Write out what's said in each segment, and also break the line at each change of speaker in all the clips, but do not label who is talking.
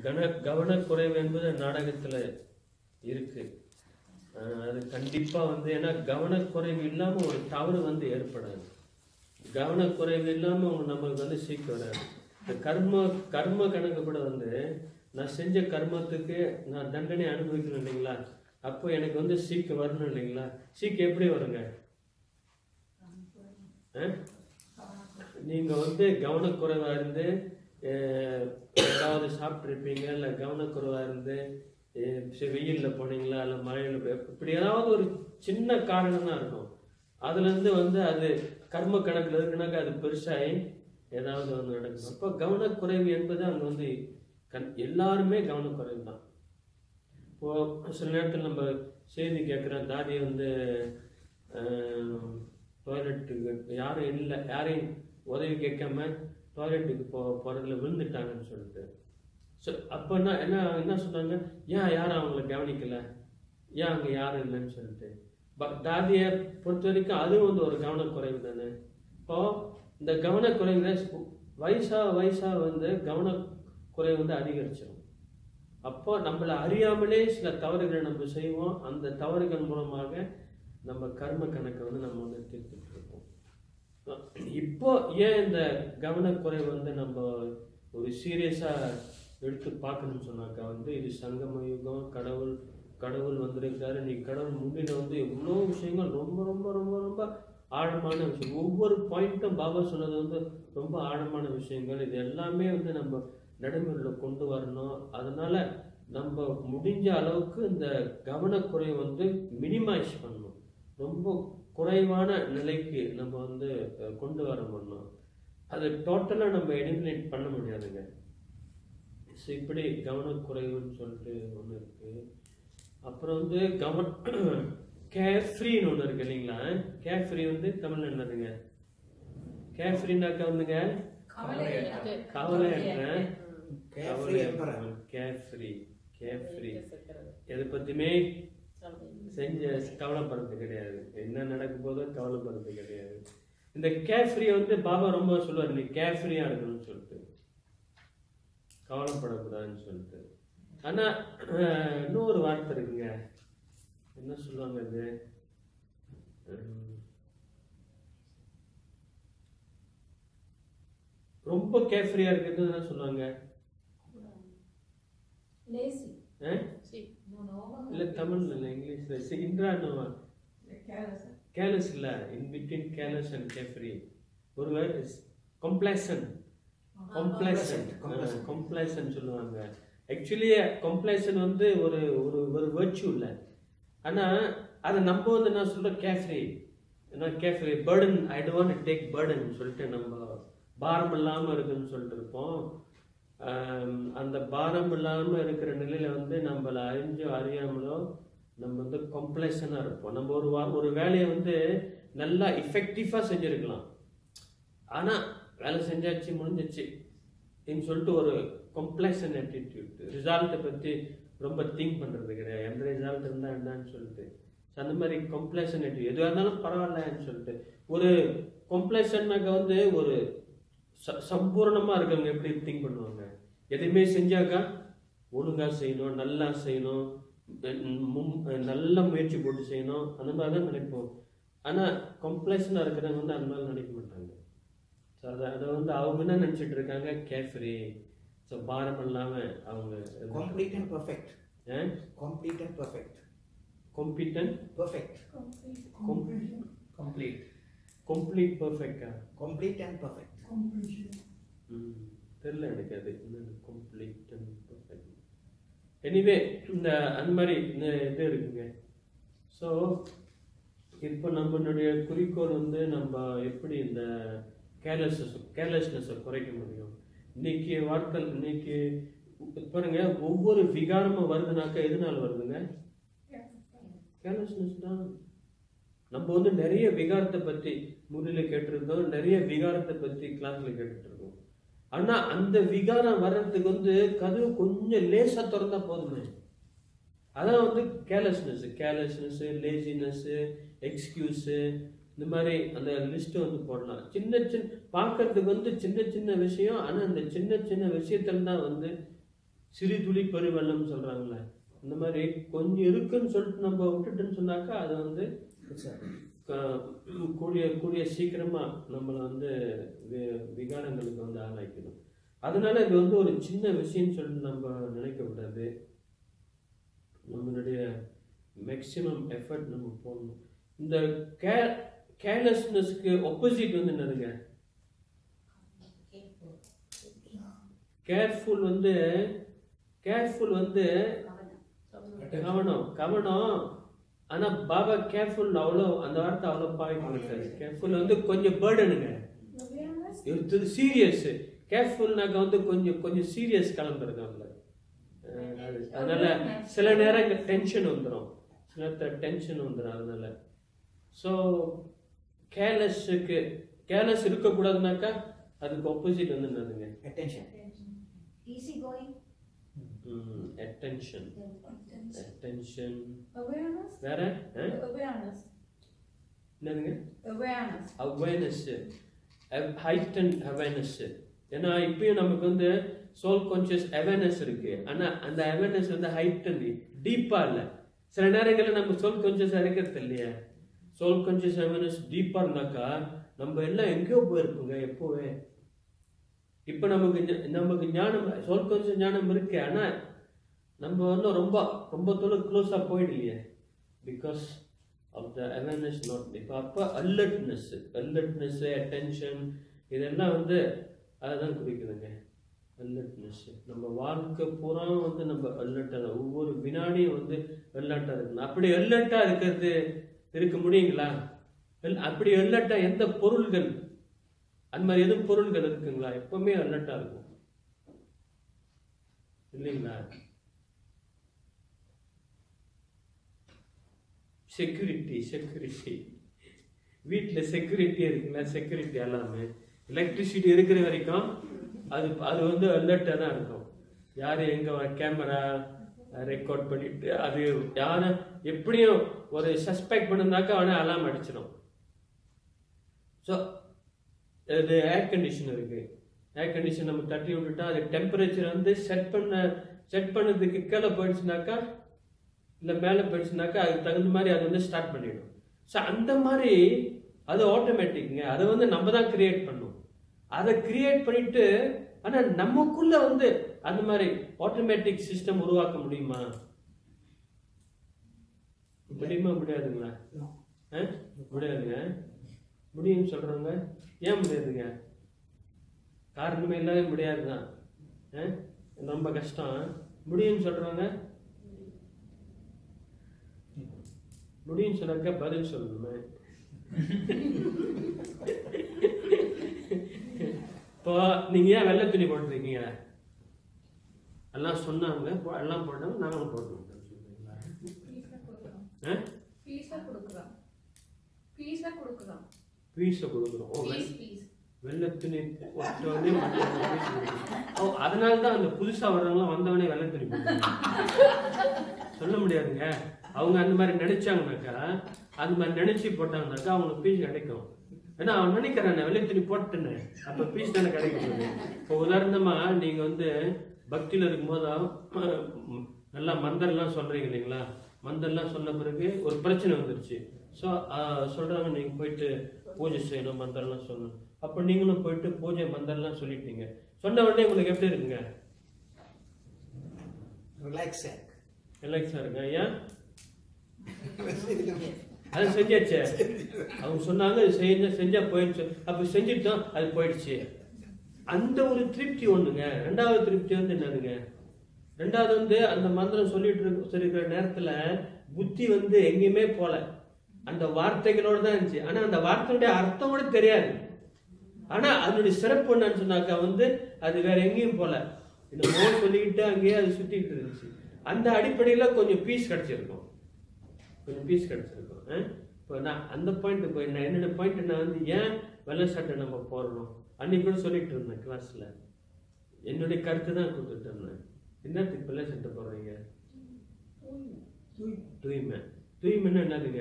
கன கவனக்குறைவு என்பது நாடகத்துல இருக்கு அஹ் அது கண்டிப்பா வந்து ஏன்னா கவனக்குறைவு இல்லாம ஒரு தவறு வந்து ஏற்படாது கவனக்குறைவு இல்லாம உங்க நம்மளுக்கு வந்து சீக்கு வராது இந்த கர்ம கர்ம கணக்கு கூட வந்து நான் செஞ்ச கர்மத்துக்கு நான் தண்டனை அனுபவிக்கணும் இல்லைங்களா அப்போ எனக்கு வந்து சீக்கு வரணும் இல்லைங்களா சீக்கு எப்படி வருங்க அஹ்? நீங்க வந்து கவனக்குறைவா இருந்து அஹ், ஏதாவது சாப்பிட்ருப்பீங்க இல்லை கவனக்குறைவா இருந்து அஹ், சரி, வெயில்ல போனீங்களா இல்லை மழையில போய் இப்படி ஏதாவது ஒரு சின்ன காரணம் தான் இருக்கும் அதுல இருந்து வந்து அது கர்ம கணக்குல இருக்குனாக்கா அது பெருசாகி ஏதாவது வந்து நடக்கும் அப்போ கவனக்குறைவு என்பது அங்க வந்து கண் எல்லாருமே கவனக்குறைவு தான் இப்போ சில நேரத்தில் நம்ம செய்தி கேட்குறோம் தாதி வந்து டாய்லெட்டுக்கு யாரும் இல்லை யாரையும் உதவி கேட்காம டாய்லெட்டுக்கு போ போகிறதுல விழுந்துட்டாங்கன்னு சொல்லிட்டு ஸோ அப்போ என்ன என்ன என்ன சொன்னாங்க ஏன் யாரும் அவங்கள கவனிக்கல ஏன் அங்கே யாரும் இல்லைன்னு சொல்லிட்டு ப- தாதியை பொறுத்த வரைக்கும் அதுவும் வந்து ஒரு கவனக்குறைவு தானே இப்போ இந்த கவனக்குறைவு வயசா வயசா வந்து கவனக்குறைவு வந்து அதிகரிச்சிடும் அப்போ நம்மளை அறியாமலே சில தவறுகளை நம்ம செய்வோம் அந்த தவறுகள் மூலமாக நம்ம கர்ம கணக்கை வந்து நம்ம வந்து தீர்த்துட்டு இருப்போம் இப்போ ஏன் இந்த கவனக்குறைவு வந்து நம்ம ஒரு சீரியஸா எடுத்து பார்க்கணும்னு சொன்னாக்கா வந்து இது சங்கம யுகம் கடவுள் கடவுள் வந்திருக்காரு நீ கடவுள் முன்னில வந்து எவ்வளோ விஷயங்கள் ரொம்ப ரொம்ப ரொம்ப ரொம்ப ஆழமான விஷயம் ஒவ்வொரு பாயிண்ட்டும் பாபா சொன்னது வந்து ரொம்ப ஆழமான விஷயங்கள் இது எல்லாமே வந்து நம்ம நடைமுறையில் கொண்டு வரணும் அதனால நம்ம முடிஞ்ச அளவுக்கு இந்த கவனக்குறைவை வந்து மினிமைஸ் பண்ணணும் ரொம்ப குறைவான நிலைக்கு நம்ம வந்து அஹ், கொண்டு வர பண்ணணும் அது டோட்டலாக நம்ம எலிமினேட் பண்ண முடியாதுங்க ஸோ இப்படி கவனக்குறைவுன்னு சொல்லிட்டு ஒன்று இருக்கு அப்புறம் வந்து கவன் கேர்ஃப்ரீன்னு ஒன்று இருக்கு இல்லைங்களா கேர்ஃப்ரீ வந்து தமிழ்ல என்னதுங்க கேர்ஃப்ரீனாக்கா வந்துங்க கவலை
Carefree emperor.
கேர்ஃப்ரீ கேர்ஃப்ரீ எதை பத்தியுமே செஞ்ச கவலைப்படுறது கிடையாது என்ன நடக்க போதோ கவலைப்படுறது கிடையாது இந்த கேஃப்ரீ வந்து பாபா ரொம்ப சொல்லுவார் நீ கேஃப்ரீயா இருக்கணும்னு சொல்லிட்டு கவலைப்படக்கூடாதுன்னு சொல்லிட்டு ஆனா அஹ், இன்னொரு வார்த்தை இருக்குங்க என்ன சொல்லுவாங்க அது உம், ரொம்ப கேஃப்ரீயா இருக்கிறது என்ன சொல்லுவாங்க
Lazy.
அஹ்?
No, no.
இல்ல தமிழ்ல இல்ல இங்கிலீஷ்ல சி- இன்ட்ரான்னு கேர்லெஸ் இல்ல in between careless and carefree ஒரு வேர்ட் கம்ப்ளேசன் கம்ப்ளேசன்
complacent.
கம்ப்ளேசன் சொல்லுவாங்க ஆக்சுவலி கம்ப்ளேசன் வந்து ஒரு ஒரு ஒரு வேர்ச்சு இல்லை ஆனா அதை நம்ம வந்து என்ன சொல்றோம் கேஃப்ரீ ஏன்னா carefree burden I don't take burden சொல்லிட்டு நம்ம பாரம் இல்லாம இருக்குன்னு சொல்லிட்டு இருப்போம் ஆம், அந்த பாரம் இல்லாம இருக்கிற நிலையில வந்து நம்மள அறிஞ்சோ அறியாமலோ நம்ம வந்து கம்ப்ளேஷனா இருப்போம் நம்ம ஒரு வா- ஒரு வேலையை வந்து நல்லா இஃபெக்டிவா செஞ்சிருக்கலாம் ஆனா வேலை செஞ்சாச்சு முடிஞ்சிச்சு அப்படின்னு சொல்லிட்டு ஒரு கம்ப்ளெக்ஷன் ஆட்டிடியூட் ரிசல்ட்டை பத்தி ரொம்ப திங்க் பண்றது கிடையாது எந்த ரிசல்ட் இருந்தா என்னன்னு சொல்லிட்டு So, அந்த மாதிரி கம்ப்ளெக்ஷன் ஆட்டிடியூட் எதுவாக இருந்தாலும் பரவாயில்லன்னு சொல்லிட்டு ஒரு கம்ப்ளெக்ஷன்னாக்க வந்து ஒரு ச- சம்பூரணமா இருக்கவங்க எப்படி திங்க் பண்ணுவாங்க எதையுமே செஞ்சாக்கா ஒழுங்கா செய்யணும் நல்லா செய்யணும் உம் மும்- நல்ல முயற்சி போட்டு செய்யணும் அந்த மாதிரி தான் நினைப்போம் ஆனா கம்ப்ளெக்ஷனா இருக்கிறவங்க வந்து அந்த மாதிரி நினைக்க மாட்டாங்க ஸோ அதை அதை வந்து அவங்க என்ன நினைச்சிட்டு இருக்காங்க கேஃப்ரீ ஸோ பாரம் இல்லாம அவங்க
Complete and perfect. Complete and perfect.
காம்பிட்டன்
Perfect. Complete.
கம்ப்ளீட் பர்ஃபெக்டா
Complete and perfect.
தெரியல எனக்கு அது கம்ப்ளீட் அண்ட் பர்ஃபெக்ட் எனிவே இந்த அந்த மாதிரி இந்த இது இருக்குங்க ஸோ இப்போ நம்மளுடைய குறிக்கோள் வந்து நம்ம எப்படி இந்த கேர்லெஸ்னஸ் கேர்லெஸ்னஸை குறைக்க முடியும் இன்னைக்கு வார்த்தை இன்னைக்கு பாருங்க ஒவ்வொரு விகாரமும் வருதுனாக்கா எதனால வருதுங்க கேர்லெஸ்னஸ் தான் நம்ம வந்து நிறைய விகாரத்தை பத்தி முறையில கேட்டிருக்கோம் நிறைய விகாரத்தை பத்தி கிளாஸ்ல கேட்டுட்டு இருக்கோம் ஆனா அந்த விகாரம் வர்றதுக்கு வந்து கதவு கொஞ்சம் லேசா திறந்தா போதுமே அதான் வந்து கேர்லெஸ்னஸ் கேர்லெஸ்னஸ் லேசினஸ் எக்ஸ்கியூஸ் இந்த மாதிரி அந்த லிஸ்ட் வந்து போடலாம் சின்ன சின்ன பார்க்கறதுக்கு வந்து சின்ன சின்ன விஷயம் ஆனா அந்த சின்ன சின்ன விஷயத்துல தான் வந்து சிறு துளி பெருவெள்ளம் சொல்றாங்கல்ல இந்த மாதிரி கொஞ்சம் இருக்குன்னு சொல்லிட்டு நம்ம விட்டுட்டுன்னு சொன்னாக்கா அது வந்து க- கூடிய கூடிய சீக்கிரமா நம்மளை வந்து வி- விகாரங்களுக்கு வந்து ஆளாக்கிடும் அதனால இது வந்து ஒரு சின்ன விஷயம்னு சொல்லிட்டு நம்ம நினைக்க கூடாது நம்மளுடைய மேக்சிமம் எஃபர்ட் நம்ம போடணும் இந்த கே கேர்லெஸ்னஸ்க்கு ஒப்போசிட் வந்து என்னதுங்க கேர்ஃபுல் வந்து கேர்ஃபுல் வந்து கவனம் கவனம் ஆனா பாபா கேர்ஃபுல் அவ்வளோ அந்த வார்த்தை அவ்வளோ பாவிக்க மாட்டாரு கேர்ஃபுல் வந்து கொஞ்சம் பேர்டனுங்க இது சீரியஸ் கேர்ஃபுல்னாக்க வந்து கொஞ்சம் கொஞ்சம் சீரியஸ் கிளம்புறது அதில் அது அதனால சில நேரம் டென்ஷன் வந்துடும் சில நேரத்தில் டென்ஷன் வந்துடும் அதனால ஸோ கேர்லெஸ்ஸுக்கு கேர்லெஸ் இருக்கக்கூடாதுனாக்கா அதுக்கு ஆப்போசிட் வந்து என்னதுங்க
Attention.
Easy going.
Attention attention
Awareness.
வேற ஆ?
Awareness.
என்னதுங்க
Awareness.
அவேர்னஸ் ஹைட்டன் அவேர்னஸ் ஏன்னா இப்பயும் நமக்கு வந்து சோல் கான்சியஸ் அவேர்னஸ் இருக்கு ஆனா அந்த அவேர்னஸ் வந்து ஹைட்டன் டீப்பா இல்ல சில நேரங்கள்ல நம்ம சோல் கான்சியஸ் இருக்கிறது இல்லையா சோல் கான்சியஸ் அவேர்னஸ் டீப்பா இருந்தாக்கா நம்ம எல்லாம் எங்கேயோ போயிருப்போங்க எப்போவே இப்ப நமக்கு ஞ- நமக்கு ஞானம் சோல் கான்சியஸ் ஞானம் இருக்கு ஆனா நம்ம வந்து ரொம்ப ரொம்ப தூரம் க்ளோஸா போயிடலையே because of the awareness not இப்போ அப்போ அலர்ட்னஸ் அலர்ட்னஸ் அட்டென்ஷன் இதெல்லாம் வந்து அதுதான் குறிக்குதுங்க அலர்ட்னஸ் நம்ம வாழ்க்கை பூரா வந்து நம்ம அலர்ட்டாக ஒவ்வொரு வினாடியும் வந்து அலர்ட்டாக இருக்கணும் அப்படி அலர்ட்டாக இருக்கிறது இருக்க முடியுங்களா al- அப்படி அலர்ட்டாக எந்த பொருள்கள் அந்த மாதிரி எதுவும் பொருள்கள் இருக்குங்களா எப்பவுமே அலர்ட்டாக இருக்கும் இல்லைங்களா செக்யூரிட்டி செக்யூரிட்டி வீட்டில் செக்யூரிட்டி இருக்குங்களா செக்யூரிட்டி எல்லாமே எலக்ட்ரிசிட்டி இருக்கிற வரைக்கும் அது அது வந்து அலர்ட்டாக தான் இருக்கும் யார் எங்கே கேமரா ரெக்கார்ட் பண்ணிட்டு அது யாரை எப்படியும் ஒரு சஸ்பெக்ட் பண்ணிருந்தாக்கா அவனை அலாம் அடிச்சிடும் ஸோ இது ஏர் கண்டிஷன் இருக்கு ஏர் கண்டிஷன் நம்ம தட்டி விட்டுட்டா அது டெம்பரேச்சர் வந்து செட் பண்ண செட் பண்ணதுக்கு கீழே போயிடுச்சுனாக்கா இல்லை மேலே போயிடுச்சுனாக்கா அதுக்கு தகுந்த மாதிரி அது வந்து ஸ்டார்ட் பண்ணிடும் ஸோ அந்த மாதிரி அது ஆட்டோமேட்டிக்ங்க அதை வந்து நம்ம தான் கிரியேட் பண்ணும் அதை கிரியேட் பண்ணிட்டு ஆனால் நமக்குள்ள வந்து அந்த மாதிரி ஆட்டோமேட்டிக் சிஸ்டம் உருவாக்க முடியுமா முடியுமா முடியாதுங்களா
No.
ஆ? முடியாதுங்க முடியும்னு சொல்றவங்க ஏன் முடியாதுங்க காரணமே இல்லாத முடியாதுதான் ஆ? ரொம்ப கஷ்டம் முடியும்னு சொல்றவங்க முடியும்னு சொன்னாக்க பதில் சொல்லணுமே இப்போ நீங்க ஏன் வெள்ளை துணி போட்டுருக்கீங்க எல்லாம் சொன்னாங்க போ- எல்லாம் போட்டாங்க நாங்களும் போட்டோம் ஆ?
Peace-ஆ கொடுக்குறோம். Peace-ஆ கொடுக்குறோம்.
பீஸை கொடுக்குறோம் ஓ, வெள்ளை-
Peace, peace.
வெள்ளை துணி போட்டோடனே மற்றவங்க பீஸ் கொடுக்குறோம். ஓ அதனால தான் அந்த புதுசா வர்றவங்களாம் வந்தவனே வெள்ளை துணி போட்டுருக்காங்க. சொல்ல முடியாதுங்க அவங்க அந்த மாதிரி நினைச்சாங்கனாக்கா அந்த மாதிரி நினைச்சு போட்டாங்கனாக்கா அவங்களுக்கு பீஸ் கிடைக்கும் ஏன்னா அவன் நினைக்கிறானே வெள்ளை துணி போட்டுன்னு அப்ப பீஸ் தானே கிடைக்கும் இப்போ உதாரணமா நீங்க வந்து பக்தியில இருக்கும்போது அஹ், நல்லா மந்தர்லாம் சொல்றீங்க இல்லைங்களா மந்தர்லாம் சொன்ன பிறகு ஒரு பிரச்சனை வந்துருச்சு ஸோ சொல்றாங்க நீங்க போயிட்டு பூஜை செய்யணும் மந்தர்லாம் சொல்லணும் அப்போ நீங்களும் போயிட்டு பூஜை மந்தர்லாம் சொல்லிட்டீங்க சொன்ன உடனே உங்களுக்கு எப்படி இருக்குங்க
Relaxing.
ரிலாக்ஸாக இருங்க ஏன் அதை செஞ்சாச்சே அவங்க சொன்னாங்க இது செஞ்ச செஞ்சா போயிடுச்சு அப்ப செஞ்சுட்டோம் அது போயிடுச்சு அந்த ஒரு திருப்தி ஒண்ணுங்க ரெண்டாவது திருப்தி வந்து என்னதுங்க ரெண்டாவது வந்து அந்த மந்திரம் சொல்லிட்டு இருக்க சொல்லிருக்கிற நேரத்துல புத்தி வந்து எங்கேயுமே போல அந்த வார்த்தைகளோட தான் இருந்துச்சு ஆனா அந்த வார்த்தையுடைய அர்த்தம் கூட தெரியாது ஆனா அதனுடைய சிறப்பு என்னன்னு சொன்னாக்கா வந்து அது வேற எங்கேயும் போல இந்த மோன் சொல்லிக்கிட்டு அங்கேயே அது சுத்திட்டு இருந்துச்சு அந்த அடிப்படையில கொஞ்சம் பீஸ் கிடைச்சிருக்கும் கொஞ்சம் பீஸ் கிடைச்சிருக்கும் ஆ? இப்போ நான் அந்த பாயிண்ட் போய் நான் என்னோட பாயிண்ட் நான் வந்து ஏன் வெள்ளை சட்டை நம்ம போடணும் அன்னைக்கு கூட சொல்லிட்டு இருந்தேன் கிளாஸ்ல என்னுடைய கருத்து தான் கொடுத்துட்டு இருந்தேன் என்னத்துக்கு வெள்ளை சட்டை போடுறீங்க தூய்மை தூய்மைன்னா என்னதுங்க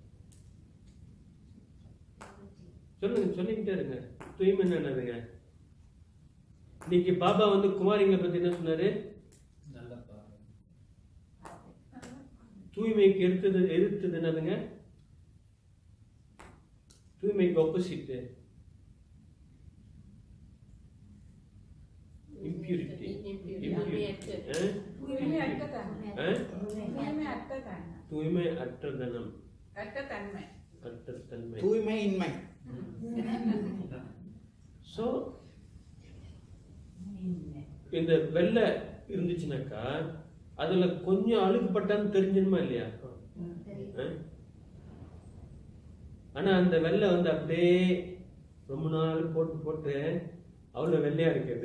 சொல்லுங்க சொல்லிக்கிட்டே இருங்க தூய்மைன்னா என்னதுங்க இன்னைக்கு பாபா வந்து குமாரிங்களை பத்தி என்ன சொன்னாரு தூய்மைக்கு எடுத்தது எதிர்த்தது என்னதுங்க தூய்மைக்கு ஆப்போசிட் இம்பியூரிட்டி
தூய்மையற்ற தன்மை தூய்மையற்ற தன்மை
தூய்மை அற்றதனம்
அற்ற தன்மை
அற்ற தன்மை
தூய்மை இன்மை
ஸோ இந்த வெள்ளை இருந்துச்சுனாக்கா அதுல கொஞ்சம் அழுகுப்பட்டான்னு தெரிஞ்சிருமா இல்லையா ஆ? ஆனா அந்த வெள்ளை வந்து அப்படியே ரொம்ப நாள் போட்டு போட்டு அவ்வளவு வெள்ளையா இருக்குது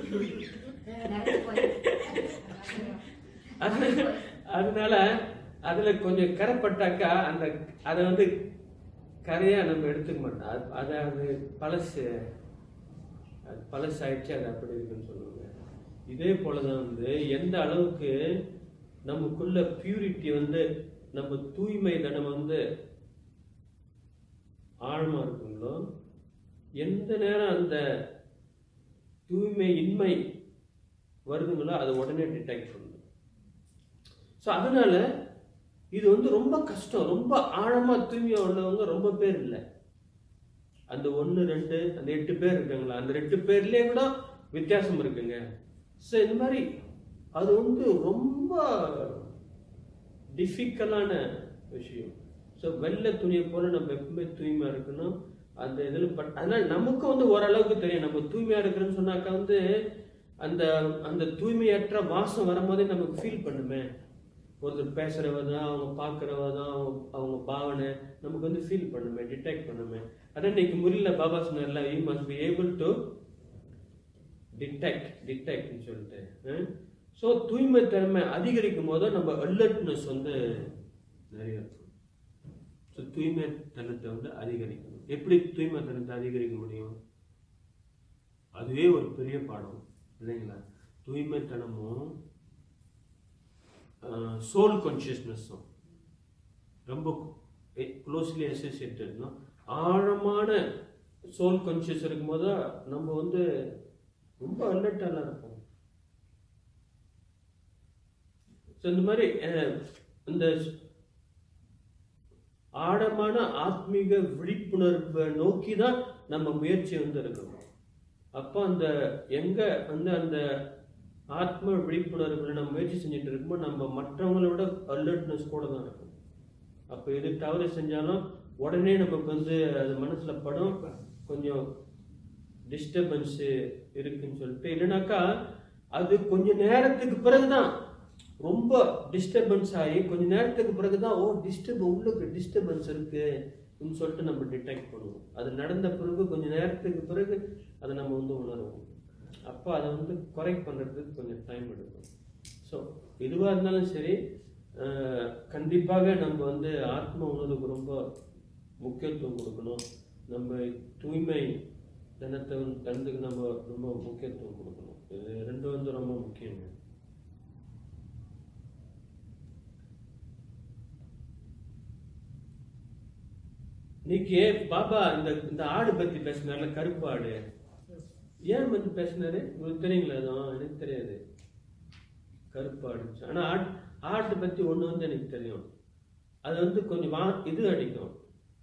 அது- அதனால அதுல கொஞ்சம் கரைப்பட்டாக்கா அந்த அதை வந்து கரையா நம்ம எடுத்துக்க மாட்டோம் அது அது அது பழசு அது பழசாயிடுச்சு அது அப்படி இருக்குன்னு சொல்லுவாங்க இதே போலதான் வந்து எந்த அளவுக்கு நமக்குள்ள பியூரிட்டி வந்து நம்ம தூய்மை தனம் வந்து ஆழமா இருக்குங்களோ எந்த நேரம் அந்த தூய்மை இன்மை வருதுங்களோ அதை உடனே டிடெக்ட் பண்ணும் ஸோ அதனால இது வந்து ரொம்ப கஷ்டம் ரொம்ப ஆழமா தூய்மையா உள்ளவங்க ரொம்ப பேர் இல்லை அந்த ஒன்று ரெண்டு அந்த எட்டு பேர் இருக்காங்களா அந்த ரெண்டு பேர்லயே கூட வித்தியாசம் இருக்குங்க ஸோ இந்த மாதிரி அது வந்து ரொம்ப டிஃபிகல்ட்டான விஷயம் ஸோ வெள்ளை துணியை போல நம்ம எப்பவுமே தூய்மையா இருக்கணும் அந்த இதில் பட் அதனால நமக்கும் வந்து ஓரளவுக்கு தெரியும் நம்ம தூய்மையா இருக்கிறோன்னு சொன்னாக்கா வந்து அந்த அந்த தூய்மையற்ற வாசம் வரும்போதே நமக்கு ஃபீல் பண்ணுமே ஒருத்தர் பேசுறவ தான் அவங்க பார்க்குறவ தான் அவங்க அவங்க பாவனை நமக்கு வந்து ஃபீல் பண்ணுமே டிடெக்ட் பண்ணுமே அதான் இன்னைக்கு முறையில் பாபா சொன்னார்ல you must be able to detect டிடெக்ட்னு சொல்லிட்டு ஸோ தூய்மை தன்மை அதிகரிக்கும் போது நம்ம அலர்ட்னஸ் வந்து நிறைய இருக்கும் ஸோ தூய்மை தனத்தை வந்து அதிகரிக்கணும் எப்படி தூய்மை தனத்தை அதிகரிக்க முடியும் அதுவே ஒரு பெரிய பாடம் இல்லைங்களா தூய்மைத்தனமும் சோல் கான்சியஸ்னஸும் ரொம்ப க்ளோஸ்லி அசோசியேட்டட்னா ஆழமான சோல் கான்சியஸ் இருக்கும்போது நம்ம வந்து ரொம்ப அலர்ட்டாலாம் இருப்போம் ஸோ இந்த மாதிரி அஹ், இந்த ஆழமான ஆத்மீக விழிப்புணர்வை நோக்கி தான் நம்ம முயற்சி வந்து இருக்கணும் அப்போ அந்த எங்க வந்து அந்த ஆத்ம விழிப்புணர்வுல நம்ம முயற்சி செஞ்சுட்டு இருக்கும்போது நம்ம மற்றவங்களோட அலர்ட்னஸ் கூட தான் இருக்கும் அப்போ எது தவறு செஞ்சாலும் உடனே நமக்கு வந்து அது மனசுல படும் கொஞ்சம் டிஸ்டர்பன்ஸ் இருக்குன்னு சொல்லிட்டு இல்லைனாக்கா அது கொஞ்ச நேரத்துக்கு பிறகுதான் ரொம்ப டிஸ்டர்பன்ஸ் ஆகி கொஞ்ச நேரத்துக்கு பிறகுதான் ஓ டிஸ்டர்ப் உள்ளுக்கு டிஸ்டர்பன்ஸ் இருக்கு ன்னு சொல்லிட்டு நம்ம டிடெக்ட் பண்ணுவோம் அது நடந்த பிறகு கொஞ்ச நேரத்துக்கு பிறகு அதை நம்ம வந்து உணருவோம் அப்போ அதை வந்து குறைக் பண்ணுறதுக்கு கொஞ்சம் டைம் எடுக்கும் ஸோ எதுவாக இருந்தாலும் சரி அஹ், கண்டிப்பாக நம்ம வந்து ஆத்ம உணர்வுக்கு ரொம்ப முக்கியத்துவம் கொடுக்கணும் நம்ம தூய்மை தினத்தை வந்து தனத்துக்கு நம்ம ரொம்ப முக்கியத்துவம் கொடுக்கணும் இது ரெண்டும் வந்து ரொம்ப முக்கியங்க இன்னைக்கு பாபா இந்த இந்த ஆடு பத்தி பேசினார்ல கருப்பு ஆடு ஏன் பத்தி பேசினாரு உங்களுக்கு தெரியுங்களா அதுவும் எனக்கு தெரியாது கருப்பு ஆடு ஆனா ஆட் ஆட்டை பத்தி ஒண்ணு வந்து எனக்கு தெரியும் அது வந்து கொஞ்சம் வா இது அடிக்கும்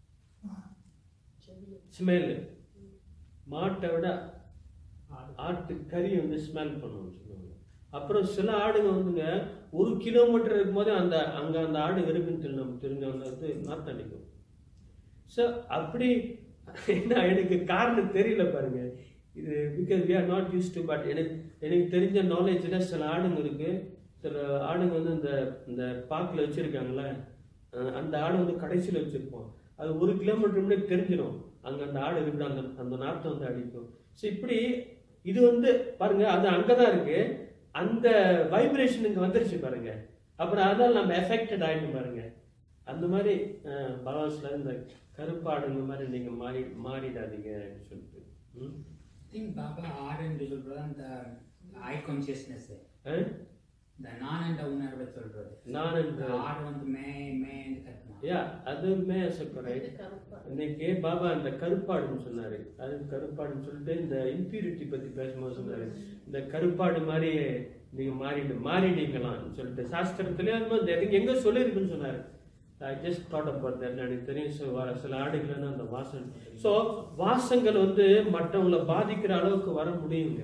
ஸ்மெல் மாட்டை விட ஆட்டு கறி வந்து ஸ்மெல் பண்ணுவோம் சொல்லுவாங்க அப்புறம் சில ஆடுங்க வந்துங்க ஒரு கிலோமீட்டர் இருக்கும்போதே அந்த அங்க அந்த ஆடு இருக்குன்னு தெரியும் நமக்கு தெரிஞ்சவங்க வந்து நாத்தம் அடிக்கும் ஸோ அப்படி என்ன எனக்கு காரணம் தெரியல பாருங்க இது because we are not use to but எனக்கு எனக்கு தெரிஞ்ச நாலேஜில் சில ஆடுங்க இருக்கு சில ஆடுங்க வந்து இந்த இந்த பாக்கில் வச்சிருக்காங்களே அஹ் அந்த ஆடு வந்து கடைசியில் வச்சிருப்போம் அது ஒரு கிலோமீட்டர் முன்னாடி தெரிஞ்சிடும் அங்க அந்த ஆடு இருக்குது அந்த அந்த நாத்தம் வந்து அடிக்கும் ஸோ இப்படி இது வந்து பாருங்க அது அங்கதான் இருக்கு அந்த வைப்ரேஷன் இங்க வந்துருச்சு பாருங்க அப்புறம் அதனால நம்ம எஃபெக்டட் ஆயிட்டு பாருங்க அந்த மாதிரி பலவான்ஸ்ல இந்த கருப்பாடுங்க மாதிரி நீங்க மாறி மாறிடாதீங்கன்னு சொல்லிட்டு ம்?
திங்க் பாபா ஆர் என்று சொல்றது அந்த ஐ கான்சியஸ்னஸ்
ஆ?
இந்த நான் என்ற உணர்வை சொல்றது
நான்
இந்த
என்ற
ஆர் வந்து மே மே என்று கத்துமா
யா அதுவுமே கரெக்ட் இன்னைக்கு பாபா அந்த கருப்பாடுன்னு சொன்னாரு அது கருப்பாடுன்னு சொல்லிட்டு இந்த இம்பியூரிட்டி பத்தி பேசும்போது சொன்னாரு இந்த கருப்பாடு மாதிரி நீங்க மாறிடு மாறிடுங்களாம்னு சொல்லிட்டு சாஸ்திரத்திலே அது மாதிரி எனக்கு எங்க சொல்லியிருக்குன்னு சொன்னாரு I just thought about that எனக்கு தெரியும் so வர சில ஆடுகள்னா அந்த வாசம் ஸோ வாசங்கள் வந்து மற்றவங்களை பாதிக்கிற அளவுக்கு வர முடியுங்க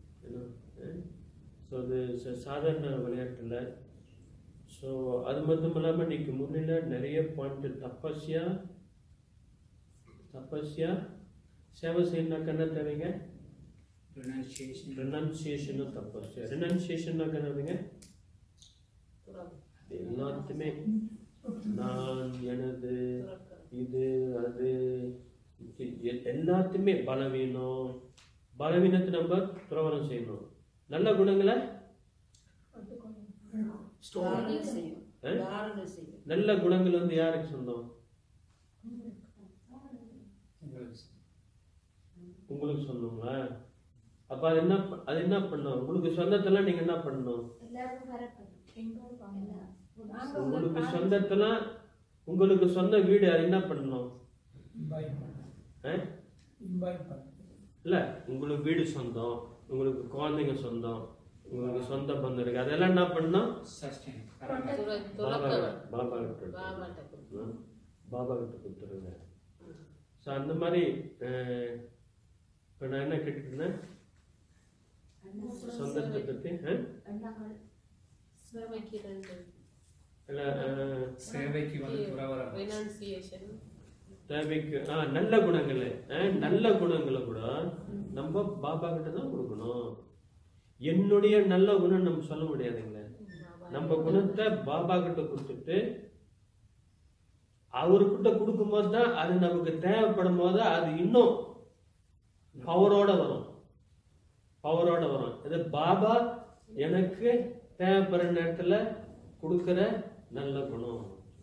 ஸோ அது ச- சாதாரண விளையாட்டு இல்லை ஸோ அது மட்டும் இல்லாமல் இன்னைக்கு முன்னில நிறைய பாயிண்ட் தப்பஸ்யா தப்பஸ்யா சேவை செய்யணும்னாக்க என்ன தேவைங்க
pronunciation
ரெனன்சியேஷனும் தப்பஸ்யா ரெனன்சியேஷன்னாக்க என்னதுங்க எல்லாத்துமே நான் எனது இது அது இது எ- எல்லாத்தையுமே பலவீனம் பலவீனத்தை நம்ம துறவரம் செய்யணும் நல்ல குணங்களை
Store.
ஆ? நல்ல குணங்கள் வந்து யாருக்கு சொந்தம் உங்களுக்கு சொந்தங்களா அப்ப அது என்ன ப- அது என்ன பண்ணும் உங்களுக்கு சொந்தத்தெல்லாம் நீங்க என்ன பண்ணணும்
எல்லாருக்கும் வரப்படும் எல்லாம்
உங்களுக்கு சொந்தத்தெல்லாம் உங்களுக்கு சொந்த வீடு அது என்ன பண்ணணும் ஆ? இல்ல உங்களுக்கு வீடு சொந்தம் உங்களுக்கு குழந்தைங்க சொந்தம் உங்களுக்கு சொந்த பந்தம் இருக்கு அதெல்லாம் என்ன பண்ணணும்
sustain
பாபா பாபா கிட்ட கொடுக்கணும். பாபா கிட்ட கொடுத்துருங்க ஸோ அந்த மாதிரி அஹ், இப்ப நான் என்ன கேட்டுருந்தேன் சொந்தத்தை பத்தி அஹ்?
அண்ணாங்கள்
இல்ல அஹ்,
சேவைக்கு வந்து துறவரம்
ரெனன்சியேஷன்
தேவைக்கு ஆ நல்ல குணங்கள் அஹ், நல்ல குணங்களை கூட நம்ம பாபா கிட்ட தான் கொடுக்கணும் என்னுடைய நல்ல குணம் நம்ம சொல்ல முடியாதுங்களே நம்ம குணத்தை பாபா கிட்ட கொடுத்துட்டு அவர்கிட்ட கொடுக்கும்போது தான் அது நமக்கு தேவைப்படும் போது அது இன்னும் பவரோட வரும் பவரோட வரும் இது பாபா எனக்கு தேவைப்படுற நேரத்துல கொடுக்கிற நல்ல குணம்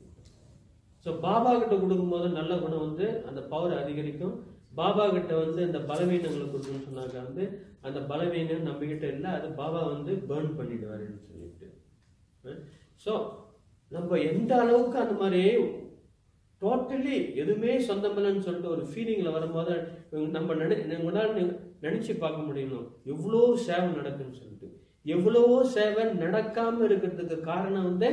ஸோ பாபா கிட்ட கொடுக்கும்போது நல்ல குணம் வந்து அந்த பவர் அதிகரிக்கும் பாபா கிட்ட வந்து இந்த பலவீனங்களை கொடுக்கணும்னு சொன்னாக்க வந்து அந்த பலவீனம் நம்ம கிட்ட இல்லை அது பாபா வந்து பேர்ன் பண்ணிடுவாருன்னு சொல்லிட்டு ஸோ நம்ம எந்த அளவுக்கு அந்த மாதிரி டோட்டலி எதுவுமே சொந்தமில்லைன்னு சொல்லிட்டு ஒரு ஃபீலிங்கில் வரும்போது நம்ம நினை உங்களால் நினச்சி பார்க்க முடியணும் எவ்வளோ சேவை நடக்குன்னு சொல்லிட்டு எவ்வளவோ சேவை நடக்காம இருக்கிறதுக்கு காரணம் வந்து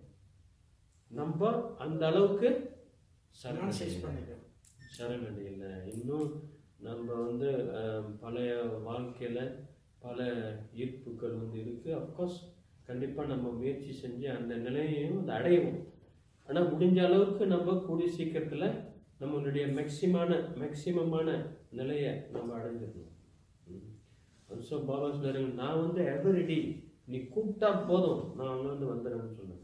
நம்ம அந்த அளவுக்கு
Pronunciation
சரணடையல
பண்ணிட்டேன்.
சரணடையல இன்னும் நம்ம வந்து அஹ், பழைய வாழ்க்கையில பல ஈர்ப்புகள் வந்து இருக்கு அஃப்கோர்ஸ் கண்டிப்பா நம்ம முயற்சி செஞ்சு அந்த நிலையையும் அதை அடையவும் ஆனா முடிஞ்ச அளவுக்கு நம்ம கூடிய சீக்கிரத்துல நம்மளுடைய மேக்சிமான மேக்சிமமான நிலையை நம்ம அடைஞ்சிடணும் ஸோ பாபா சொன்னாரு நான் வந்து எவரிடி நீ கூப்பிட்டா போதும் நான் அங்க வந்து வந்துடுறேன்னு சொன்னேன்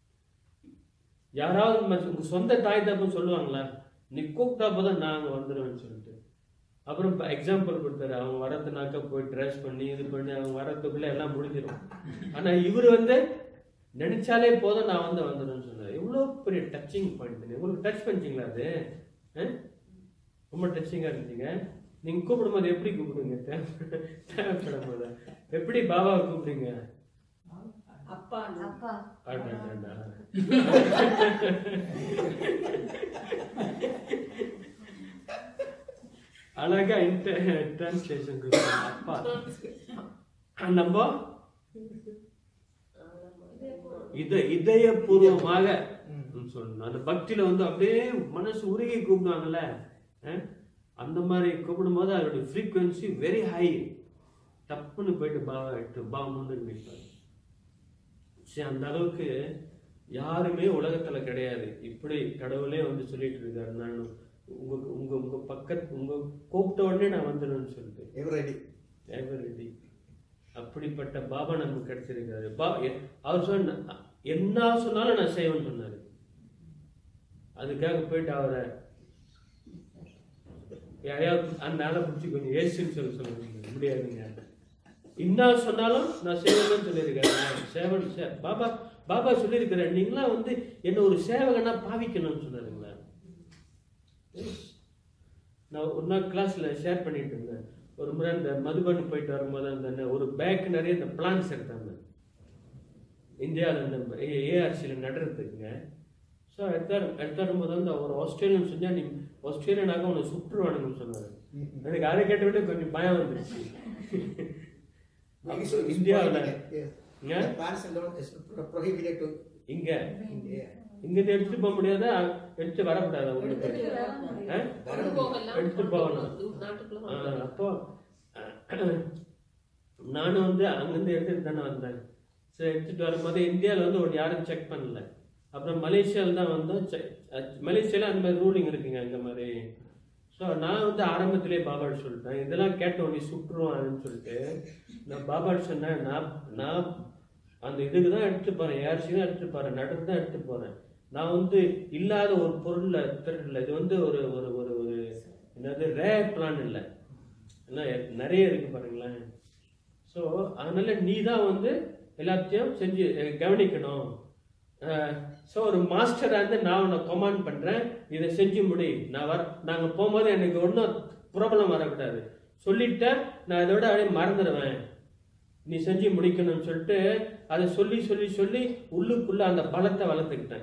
யாராவது ம- உங்க சொந்த தாய் தப்புன்னு சொல்லுவாங்களா நீ கூப்பிட்டா போதும் நான் அங்க வந்துடுவேன்னு சொல்லிட்டு அப்புறம் எக்ஸாம்பிள் கொடுத்தாரு அவங்க வரதுனாக்க போய் ட்ரெஸ் பண்ணி இது பண்ணி அவங்க வரதுக்குள்ள எல்லாம் முடிஞ்சிடும் ஆனா இவர் வந்து நினைச்சாலே போதும் நான் வந்து வந்துடுவேன்னு சொன்னார் எவ்வளோ பெரிய டச்சிங் பாயிண்ட் உங்களுக்கு டச் பண்ணிட்டீங்களா அது ஆ? ரொம்ப டச்சிங்காக இருந்துச்சுங்க நீங்க கூப்பிடும்போது எப்படி கூப்பிடுங்க தேவை- தேவைப்படும் போது எப்படி பாபாவை கூப்பிடுங்க
அப்பா
அப்பா
அடடடா. அழகா டிரான்ஸ்லேஷன் அப்பா நம்ம இத இதயபூர்வமாக சொல்லணும் அந்த பக்தியில வந்து அப்படியே மனசு உருகி கூப்பிடுவாங்கல்ல அஹ், அந்த மாதிரி கூப்பிடும்போது அதோட ஃப்ரீக்குவென்சி வெரி ஹை டப்புன்னு போயிட்டு பாவா எடுத்து பாவா முன்னு நிற்பாரு சரி அந்த அளவுக்கு யாருமே உலகத்துல கிடையாது இப்படி கடவுளே வந்து சொல்லிட்டு இருக்காரு நான் உங்க உங்க உங்க பக்கத்து உங்க கூப்பிட்ட உடனே நான் வந்துடுவேன்னு சொல்லிட்டு
Everybody.
எவரிடி அப்படிப்பட்ட பாபா நமக்கு கிடைச்சிருக்காரு பா எ- அவர் சொன்ன என்ன சொன்னாலும் நான் செய்வேன்னு சொன்னாரு அதுக்காக போயிட்டு அவரை யாரையாவது அந்த ஆளை பிடிச்சி கொஞ்சம் ஏசுன்னு சொல்ல சொல்லுங்க முடியாதுங்க என்ன சொன்னாலும் நான் செய்வேன்னு சொல்லியிருக்கேன் சேவன் சே- பாபா பாபா சொல்லியிருக்கிறேன் நீங்களாம் வந்து என்ன ஒரு சேவகனா பாவிக்கணும்னு சொன்னாருங்களா நான் ஒரு நாள் கிளாஸ்ல ஷேர் பண்ணிட்டு இருந்தேன் ஒரு முறை இந்த மதுபன் போயிட்டு வரும்போது அந்த ந- ஒரு பேக் நிறைய இந்த பிளான்ஸ் எடுத்தாங்க இந்தியாவில் இந்த ஏஆர்சியில் நடுறதுக்குங்க ஸோ எடுத்தார் எடுத்து வரும்போது வந்து அவர் ஆஸ்திரேலியன் செஞ்சா நீ ஆஸ்திரேலியனாக உன்னை சுற்றுவானுங்கன்னு சொன்னார் எனக்கு அதை கேட்ட விட கொஞ்சம் பயம் வந்துருச்சு
Very soon it's
இந்தியாவில்
prohibited, yes.
இங்க
The plants alone is pro- prohibited to
இங்க
India.
இங்கிருந்து எடுத்துட்டு போக முடியாத எடுத்து வரக்கூடாது உங்களுக்கு
எடுத்துட்டு வர முடியாது.
ஆ?
கொண்டு போகலாம்
எடுத்துட்டு போகலாம்.
நாட்டுக்குள்ள
ஆ,
வரலாம்.
அப்போ நானும் வந்து அங்கிருந்து எடுத்துட்டு தானே வந்தேன் சரி எடுத்துட்டு வரும்போது இந்தியாவில் வந்து ஒரு யாரும் செக் பண்ணல அப்புறம் மலேசியாவில் தான் வந்து மலேசியாவில் அந்த மாதிரி ரூலிங் இருக்குங்க இந்த மாதிரி ஸோ நான் வந்து ஆரம்பத்திலே பாபாட் சொல்லிட்டேன் இதெல்லாம் கேட்ட உடனே சுட்டுருவான்னு சொல்லிட்டு நான் பாபாட் சொன்னேன் நான் நான் அந்த இதுக்கு தான் எடுத்து போறேன் ஏர்சி தான் எடுத்து போறேன் நடுவு தான் எடுத்து போறேன் நான் வந்து இல்லாத ஒரு பொருள்ல திருடல இது வந்து ஒரு ஒரு ஒரு ஒரு என்னது ரேர் பிளான் இல்லை என்ன நிறைய இருக்கு பாருங்களேன் ஸோ அதனால நீ தான் வந்து எல்லாத்தையும் செஞ்சு அஹ், கவனிக்கணும் ஸோ ஒரு மாஸ்டராக இருந்து நான் உன்னை கமாண்ட் பண்ணுறேன் இதை செஞ்சு முடி நான் வர நாங்கள் போகும்போது எனக்கு ஒன்றும் ப்ராப்ளம் வரக்கூடாது சொல்லிட்டேன் நான் இதோட அப்படியே மறந்துடுவேன் நீ செஞ்சு முடிக்கணும்னு சொல்லிட்டு அதை சொல்லி சொல்லி சொல்லி உள்ளுக்குள்ள அந்த பலத்தை வளர்த்துக்கிட்டேன்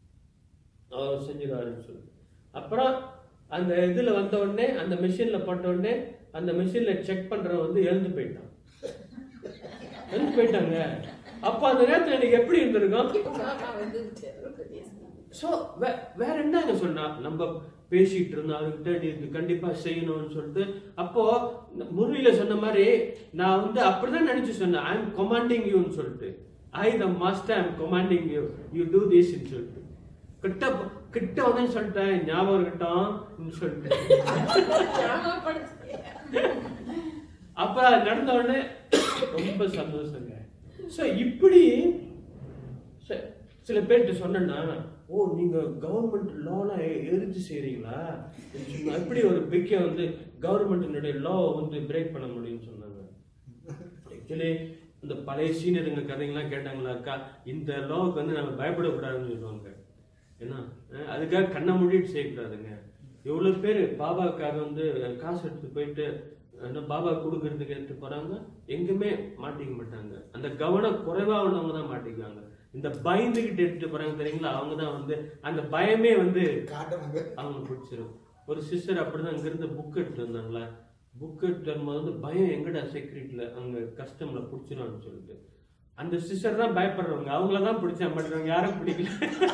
அவர் செஞ்சிருவாருன்னு சொல்லி அப்புறம் அந்த இதுல வந்த உடனே அந்த மிஷின்ல போட்ட உடனே அந்த மிஷின்ல செக் பண்றவன் வந்து எழுந்து போயிட்டான் எழுந்து போயிட்டாங்க அப்ப அந்த நேரத்துல எனக்கு எப்படி இருந்திருக்கும்
பாபா வந்து உபதேசம்.
ஸோ வேற என்னங்க சொன்னா நம்ம பேசிட்டு இருந்தோம் அதுக்கிட்ட நீ இது கண்டிப்பா செய்யணும்னு சொல்லிட்டு அப்போ முரளியில சொன்ன மாதிரி நான் வந்து அப்படிதான் நினைச்சு சொன்னேன் ஐ எம் கமாண்டிங் யூன்னு சொல்லிட்டு I the master I am commanding you you do திஸ்ன்னு சொல்லிட்டு கிட்ட கிட்ட வந்து சொல்லிட்டேன் ஞாபகம் இருக்கட்டும் சொல்லிட்டு
ஞாபகப்படுத்து.
அப்ப அது நடந்த உடனே ரொம்ப சந்தோஷங்க ஸோ இப்படி ச- சில பேர்கிட்ட சொன்னேன்னா ஓ நீங்க கவர்மெண்ட் லாலாம் எரிஞ்சு செய்றீங்களா சொன்னா எப்படி ஒரு பிக்க வந்து கவர்மெண்ட்டினுடைய லா வந்து பிரேக் பண்ண முடியும்னு சொன்னாங்க ஆக்சுவலி இந்த பழைய சீனியருங்க கதைங்கெல்லாம் கேட்டாங்களாக்கா இந்த லாவுக்கு வந்து நம்ம பயப்படக்கூடாதுன்னு சொல்லுவாங்க ஏன்னா அஹ், அதுக்காக கண்ணை மூடிட்டு செய்யக்கூடாதுங்க எவ்வளவு பேர் பாபாக்காக வந்து காசு எடுத்து போயிட்டு என்ன பாபா கொடுக்கறதுக்கு எடுத்து போறாங்க எங்குமே மாட்டிக்க மாட்டாங்க அந்த கவனம் குறைவா உள்ளவங்க தான் மாட்டிக்குவாங்க இந்த பயந்துகிட்டு எடுத்துட்டு போறாங்க தெரியுங்களா அவங்க தான் வந்து அந்த பயமே வந்து
காட்டுறாங்க
அவங்க பிடிச்சிரும் ஒரு சிஸ்டர் அப்படிதான் இங்கிருந்து புக் எடுத்து வந்தாங்களா புக் எடுத்து வரும்போது வந்து பயம் எங்கடா செக்யூரிட்டில அங்க கஸ்டம்ல பிடிச்சிரும்னு சொல்லிட்டு அந்த சிஸ்டர் தான் பயப்படுறவங்க அவங்கள தான் பிடிச்சா மாட்டுறவங்க யாரும் பிடிக்கல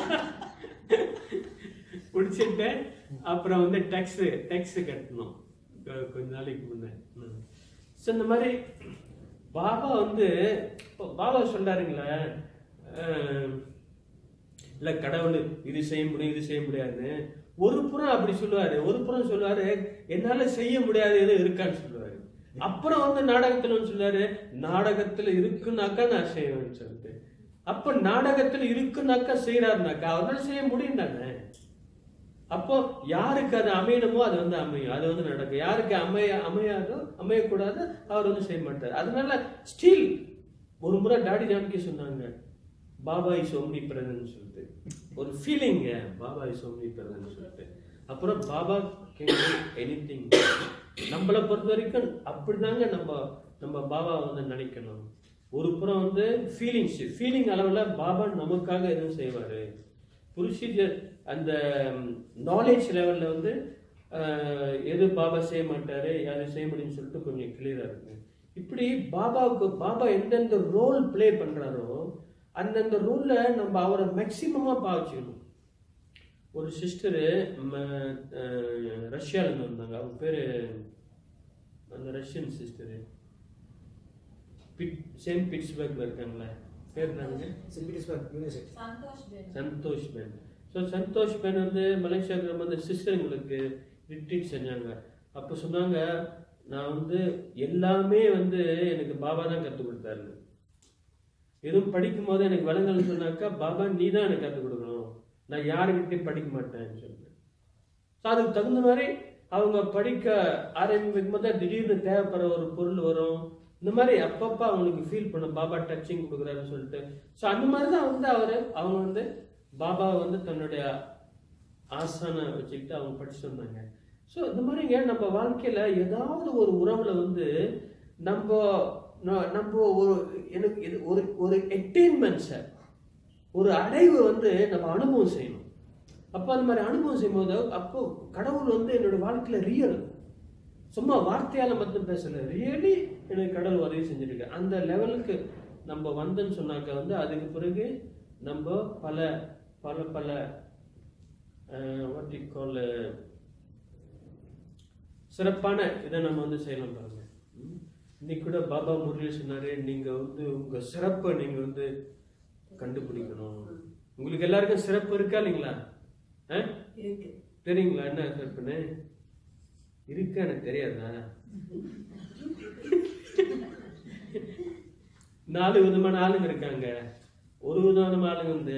பிடிச்சிட்டு அப்புறம் வந்து டேக்ஸ் டேக்ஸ் கட்டணும் கொ- கொஞ்ச நாளைக்கு முன்னே ஸோ இந்த மாதிரி பாபா வந்து இப்போ பாபா சொல்றாருங்களே அஹ், இல்ல கடவுள் இது செய்ய முடியும் இது செய்ய முடியாதுன்னு ஒரு புறம் அப்படி சொல்லுவாரு ஒரு புறம் சொல்லுவாரு என்னால செய்ய முடியாது எதுவும் இருக்கான்னு சொல்லுவாரு அப்புறம் வந்து நாடகத்துல வந்து சொல்லுவாரு நாடகத்துல இருக்குன்னாக்கா நான் செய்வேன்னு சொல்லிட்டு அப்ப நாடகத்துல இருக்குன்னாக்கா செய்யறாருனாக்கா அவரால் செய்ய முடியும் தானே அப்போ யாருக்கு அது அமையணுமோ அது வந்து அமையும் அது வந்து நடக்கும் யாருக்கு அமைய அமையாதோ அமையக்கூடாதோ அவர் வந்து செய்ய மாட்டார் அதனால ஸ்டில் ஒரு முறை டாடி ஜானகி சொன்னாங்க பாபா இஸ் ஒம்னி பிரதன் சொல்லிட்டு ஒரு ஃபீலிங்க பாபா இஸ் ஒம்னி பிரதன் சொல்லிட்டு அப்புறம் பாபா எனி திங் நம்மளை பொறுத்த வரைக்கும் அப்படிதாங்க நம்ம நம்ம பாபா வந்து நினைக்கணும் ஒரு புறம் வந்து ஃபீலிங்ஸ் ஃபீலிங் அளவில் பாபா நமக்காக எதுவும் செய்வாரு ப்ரொசீஜர் அந்த நாலேஜ் லெவல்ல வந்து அஹ், எது பாபா செய்ய மாட்டாரு யாரு செய்ய முடியும்னு சொல்லிட்டு கொஞ்சம் கிளியரா இருக்கு இப்படி பாபாவுக்கு பாபா எந்தெந்த ரோல் ப்ளே பண்றாரோ அந்தந்த ரோல்ல நம்ம அவரை மேக்சிமமா பாவிச்சுக்கணும் ஒரு சிஸ்டரு ரஷ்யால இருந்து வந்தாங்க அவங்க பேரு அந்த ரஷ்யன் சிஸ்டரு பிட் செயின்ட் பிட்ஸ்பர்க்ல இருக்காங்களே பேர் என்னங்க
St. Petersburg University.
சந்தோஷ் பேர்
Santosh man so Santosh man வந்து மலேசியாவுக்கு வந்து சிஸ்டருங்களுக்கு ரிட்ரீட் செஞ்சாங்க அப்போ சொன்னாங்க நான் வந்து எல்லாமே வந்து எனக்கு பாபா தான் கற்றுக் கொடுத்தாரு எதுவும் படிக்கும் போது எனக்கு விலங்கல்னு சொன்னாக்கா பாபா நீ தான் எனக்கு கற்றுக் கொடுக்கணும் நான் யாருக்கிட்டையும் படிக்க மாட்டேன்னு சொல்லிட்டு ஸோ அதுக்கு தகுந்த மாதிரி அவங்க படிக்க ஆரம்பிக்கும் போது திடீர்னு தேவைப்படுற ஒரு பொருள் வரும் இந்த மாதிரி அப்பப்போ அவங்களுக்கு ஃபீல் பண்ணும் பாபா டச்சிங் கொடுக்குறாருன்னு சொல்லிட்டு ஸோ அந்த மாதிரி தான் வந்து அவர் அவங்க வந்து பாபா வந்து தன்னுடைய ஆசான வச்சுக்கிட்டு அவங்க படிச்சுட்டு வந்தாங்க ஸோ இந்த மாதிரிங்க நம்ம வாழ்க்கையில ஏதாவது ஒரு உறவுல வந்து நம்ம ந- நம்ம ஒரு எனக்கு இது ஒரு ஒரு என்டர்டைன்மெண்ட்ஸை ஒரு அடைவு வந்து நம்ம அனுபவம் செய்யணும் அப்போ அந்த மாதிரி அனுபவம் செய்யும்போது அப்போ கடவுள் வந்து என்னோட வாழ்க்கையில ரியல் சும்மா வார்த்தையால மட்டும் பேசல ரியலி எனக்கு கடவுள் உதவி செஞ்சிருக்கு அந்த லெவலுக்கு நம்ம வந்தோன்னு சொன்னாக்க வந்து அதுக்கு பிறகு நம்ம பல பல பல வாட் கால் சிறப்பான இதை நம்ம வந்து செய்யலாம் பாருங்க ம். இன்னைக்கு கூட பாபா முரளி சொன்னாரு நீங்க வந்து உங்க சிறப்பை நீங்க வந்து கண்டுபிடிக்கணும் உங்களுக்கு எல்லாருக்கும் சிறப்பு இருக்கா இல்லைங்களா ஆ?
இருக்கு
தெரியுங்களா என்ன சிறப்புன்னு இருக்கா எனக்கு தெரியாதா நாலு விதமான ஆளுங்க இருக்காங்க ஒரு விதமான ஆளுங்க வந்து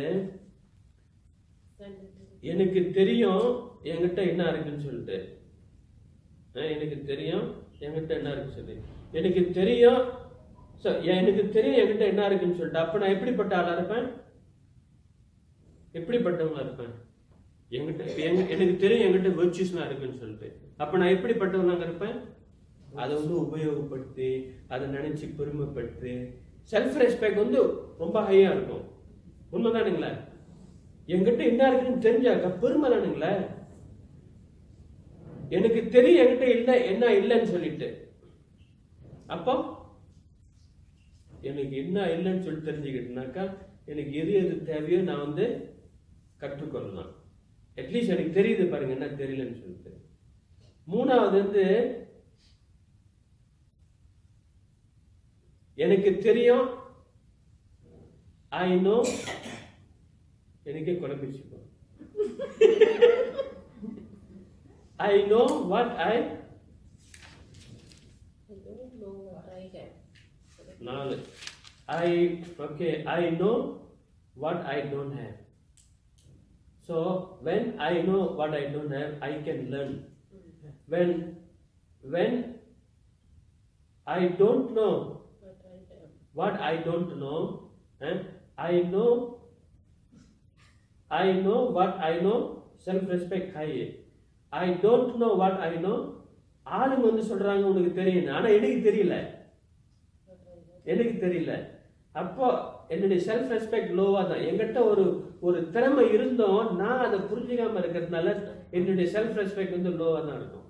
எனக்கு தெரியும் என்கிட்ட என்ன இருக்குன்னு சொல்லிட்டு அஹ் எனக்கு தெரியும் என்கிட்ட என்ன இருக்கு சொல்லி எனக்கு தெரியும் so, எனக்கு தெரியும் என்கிட்ட என்ன இருக்குன்னு சொல்லிட்டு அப்ப நான் எப்படிப்பட்ட ஆளா இருப்பேன் எப்படிப்பட்டவங்களா இருப்பேன் என்கிட்ட இப்ப எங்க- எனக்கு தெரியும் என்கிட்ட வெர்ச்சுஸ்லாம் இருக்குன்னு சொல்லிட்டு அப்ப நான் எப்படிப்பட்டவனாங்க இருப்பேன் அதை வந்து உபயோகப்படுத்தி அதை நினைச்சு பெருமைப்படுத்தி செல்ஃப் ரெஸ்பெக்ட் வந்து ரொம்ப ஹையா இருக்கும் உண்மைதானுங்களே என்கிட்ட என்ன இருக்குன்னு தெரிஞ்சாக்க பெருமை தானுங்களே எனக்கு தெரியும் என்கிட்ட இல்லை என்ன இல்லைன்னு சொல்லிட்டு அப்போ எனக்கு என்ன இல்லைன்னு சொல்லி தெரிஞ்சுக்கிட்டேனாக்கா எனக்கு எது எது தேவையோ நான் வந்து கற்றுக்கொள்ளலாம் அட்லீஸ்ட் எனக்கு தெரியுது பாருங்க என்ன தெரியலன்னு சொல்லிட்டு மூணாவது வந்து எனக்கு தெரியும் ஐ நோ எனக்கே குழப்பிச்சுப்போம் I know what I
I don't know what I have.
நாலு I okay I know what I don't have so when I know what I don't have I can learn when when I don't know
What I have.
what I don't know, and I know, I know what I know, self-respect high. I don't know what I know. ஆளுங்க வந்து சொல்றாங்க உனக்கு தெரியும் ஆனா எனக்கு தெரியல எனக்கு தெரியல அப்போ என்னுடைய செல்ஃப் ரெஸ்பெக்ட் லோவா தான் என்கிட்ட ஒரு ஒரு திறமை இருந்தோம் நான் அதை புரிஞ்சுக்காம இருக்கிறதுனால என்னுடைய செல்ஃப் ரெஸ்பெக்ட் வந்து லோவா தான் இருக்கும்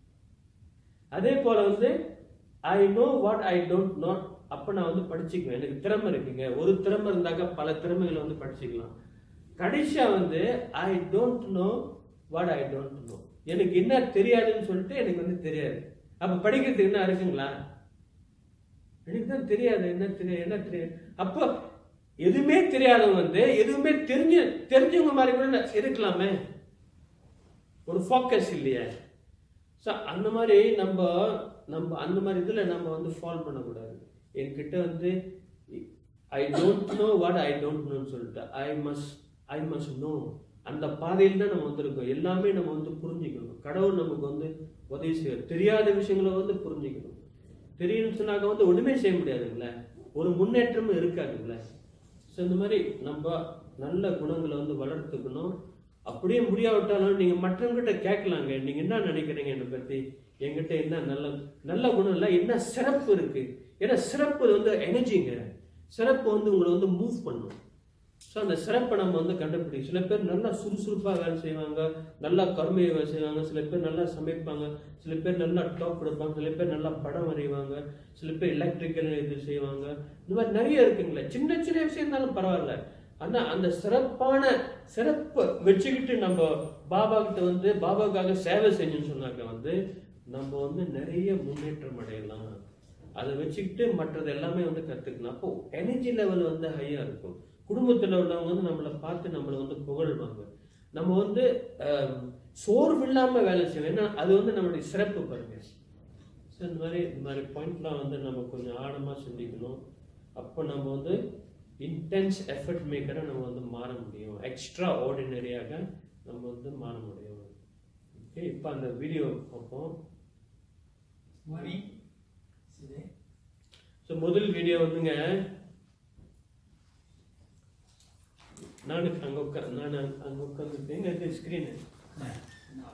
அதே போல வந்து I know what I don't know அப்ப நான் வந்து படிச்சுக்குவேன் எனக்கு திறமை இருக்குங்க ஒரு திறமை இருந்தாக்க பல திறமைகளை வந்து படிச்சுக்கலாம் கடைசியா வந்து I don't know what I don't know எனக்கு என்ன தெரியாதுன்னு சொல்லிட்டு எனக்கு வந்து தெரியாது அப்ப படிக்கிறதுக்கு என்ன இருக்குங்களா எனக்கு தான் தெரியாது என்ன தெரியாது என்ன தெரியாது அப்போ எதுவுமே தெரியாதவங்க வந்து எதுவுமே தெரிஞ்சு தெரிஞ்சவங்க மாதிரி கூட இருக்கலாமே ஒரு ஃபோக்கஸ் இல்லையே ஸோ அந்த மாதிரி நம்ம நம்ம அந்த மாதிரி இதில் நம்ம வந்து ஃபால் பண்ணக்கூடாது என்கிட்ட வந்து I don't know what I don't நோன்னு சொல்லிட்டு I must I must know அந்த பாதையில் தான் நம்ம வந்திருக்கோம் எல்லாமே நம்ம வந்து புரிஞ்சுக்கணும் கடவுள் நமக்கு வந்து உதவி செய்ய தெரியாத விஷயங்களை வந்து புரிஞ்சுக்கணும் தெரியும்னு சொன்னாக்க வந்து ஒண்ணுமே செய்ய முடியாதுங்களே ஒரு முன்னேற்றமும் இருக்காதுங்களே ஸோ இந்த மாதிரி நம்ம நல்ல குணங்களை வந்து வளர்த்துக்கணும் அப்படியே முடியாவிட்டாலும் நீங்க மற்றவங்கிட்ட கேட்கலாங்க நீங்க என்ன நினைக்கிறீங்க என்னை பத்தி என்கிட்ட என்ன நல்ல நல்ல குணம் இல்லை என்ன சிறப்பு இருக்கு ஏன்னா சிறப்பு வந்து எனர்ஜிங்க சிறப்பு வந்து உங்களை வந்து மூவ் பண்ணும் ஸோ அந்த சிறப்பை நம்ம வந்து கண்டுபிடி சில பேர் நல்லா சுறுசுறுப்பாக வேலை செய்வாங்க நல்லா கருமையை வேலை செய்வாங்க சில பேர் நல்லா சமைப்பாங்க சில பேர் நல்லா டாப் கொடுப்பாங்க சில பேர் நல்லா படம் வரைவாங்க சில பேர் எலக்ட்ரிக்கல் இது செய்வாங்க இந்த மாதிரி நிறைய இருக்குங்களே சின்ன சின்ன விஷயம் இருந்தாலும் பரவாயில்ல ஆனா அந்த சிறப்பான சிறப்பை வச்சுக்கிட்டு நம்ம பாபா கிட்ட வந்து பாபாவுக்காக சேவை செஞ்சோம்னு சொன்னாக்க வந்து நம்ம வந்து நிறைய முன்னேற்றம் அடையலாம் அதை வச்சுக்கிட்டு மற்றது எல்லாமே வந்து கத்துக்கலாம் அப்போ எனர்ஜி லெவல் வந்து ஹையா இருக்கும் குடும்பத்துல உள்ளவங்க வந்து நம்மளை பார்த்து நம்மளை வந்து புகழ்வாங்க நம்ம வந்து ஆஹ், சோர்வு இல்லாம வேலை செய்வோம் ஏன்னா அது வந்து நம்மளுடைய சிறப்பு பாருங்க ஸோ இந்த மாதிரி இந்த மாதிரி பாயிண்ட்லாம் வந்து நம்ம கொஞ்சம் ஆழமா சிந்திக்கணும் அப்போ நம்ம வந்து இன்டென்ஸ் எஃபர்ட் மேக்கராக நம்ம வந்து மாற முடியும் எக்ஸ்ட்ரா ஆர்டினரியாக நம்ம வந்து மாற முடியும் ஓகே இப்போ அந்த வீடியோ பார்ப்போம்
Morning. Today.
ஸோ முதல் வீடியோ வந்துங்க நான் அங்கே உட்கா நான் அங்கே உட்காந்துருக்கேன் அது ஸ்க்ரீனு
Yeah. Now.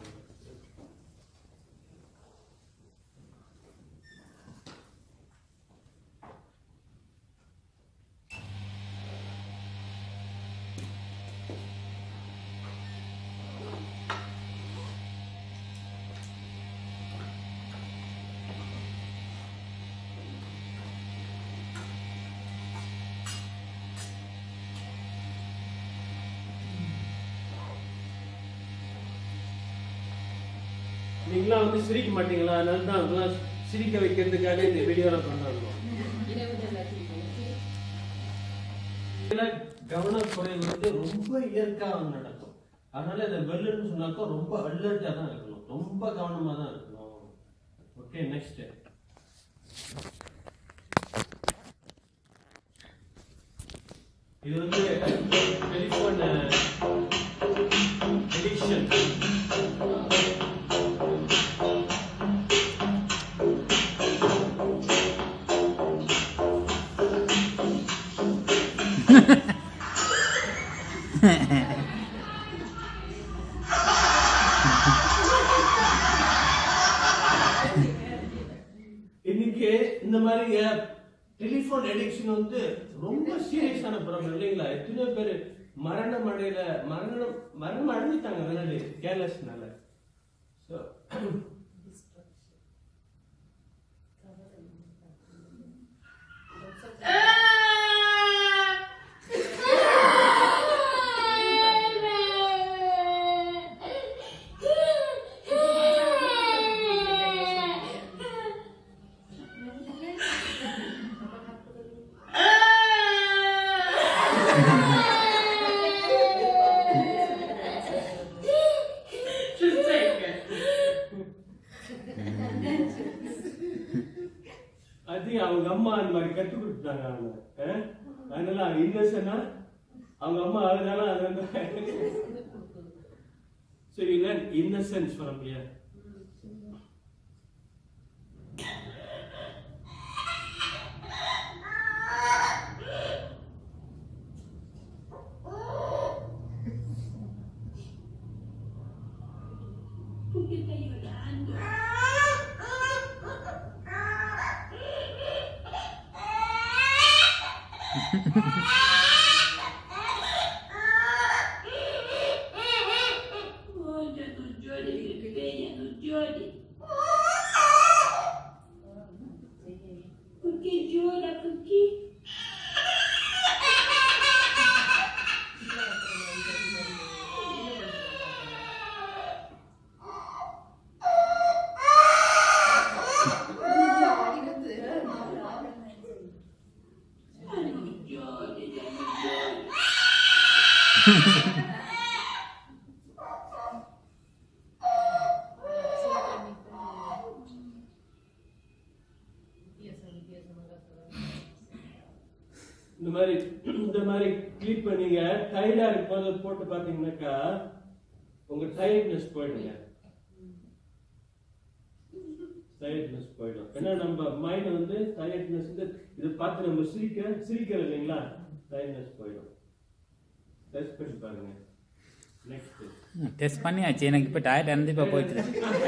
நீங்களாம் வந்து சிரிக்க மாட்டீங்களா அதனால தான் அதெல்லாம் சிரிக்க வைக்கிறதுக்காக இந்த வீடியோலாம் கொண்டாடுறோம் இதுல கவனக்குறைவு வந்து ரொம்ப இயற்கையா நடக்கும் அதனால இந்த வெள்ளன்னு சொன்னாக்கா ரொம்ப அலர்ட்டா தான் இருக்கணும் ரொம்ப கவனமா தான் இருக்கணும் ஓகே நெக்ஸ்ட் இது வந்து டெலிஃபோன் எடிக்ஷன் இன்னைக்கு இந்த மாதிரி டெலிஃபோன் அடிக்ஷன் வந்து ரொம்ப சீரியஸான ப்ராப்ளம் இல்லைங்களா எத்தனையோ பேர் மரணம் அடையில மரணம் மரணம் அடைஞ்சிட்டாங்க அதனால கேர்லெஸ்னால ஸோ அது அவங்க அம்மா அந்த மாதிரி கத்து கொடுத்தாங்க அவங்க அஹ்? அதனால அவங்க இன்னசென்டா அவங்க அம்மா அதனால அது வந்து so you learn innocence from here
Olha do Johnny, venha do Johnny. Por que chora? Por quê? Olha do Johnny, olha do Johnny.
இந்த மாதிரி இந்த மாதிரி கிளிப் நீங்க டயர்டா இருக்கும்போது போட்டு பாத்தீங்கன்னாக்கா உங்க டயர்ட்னஸ் போயிடுங்க டயர்ட்னஸ் போயிடும் ஏன்னா நம்ம மைண்ட் வந்து டயர்ட்னஸ் வந்து இதை பார்த்து நம்ம சிரிக்க சிரிக்கிற இல்லைங்களா டயர்ட்னஸ் போயிடும் டெஸ்ட் பண்ணி பாருங்க நெக்ஸ்ட்
டெஸ்ட் பண்ணியாச்சு எனக்கு இப்போ டயர்ட் இருந்து இப்போ போயிட்டு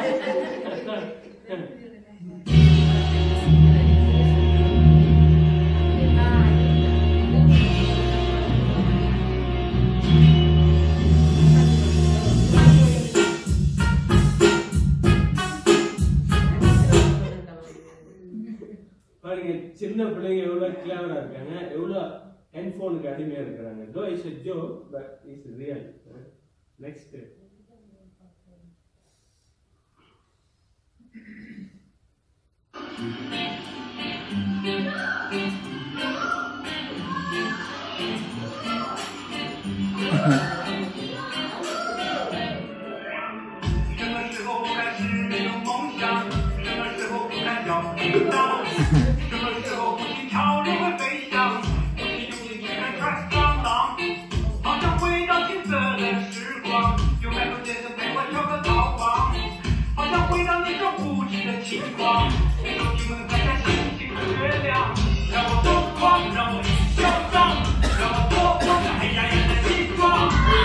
பாருங்க சின்ன பிள்ளைங்க எவ்வளவு கிளவரா இருக்காங்க எவ்வளவு ஹெட்போனுக்கு அடிமையா இருக்கிறாங்க though is a joke but is real next
什么时候不敢使命有梦想？什么时候不敢叫鼓掌？什么时候不去朝人会飞翔？不去用力去看船上浪，好想回到青涩的时光，用百种颜色陪我跳个逃亡，好想回到那种无知的轻狂，那种你们还在星星的月亮，让我疯狂，让我嚣张，让我夺我那黑暗夜的激光。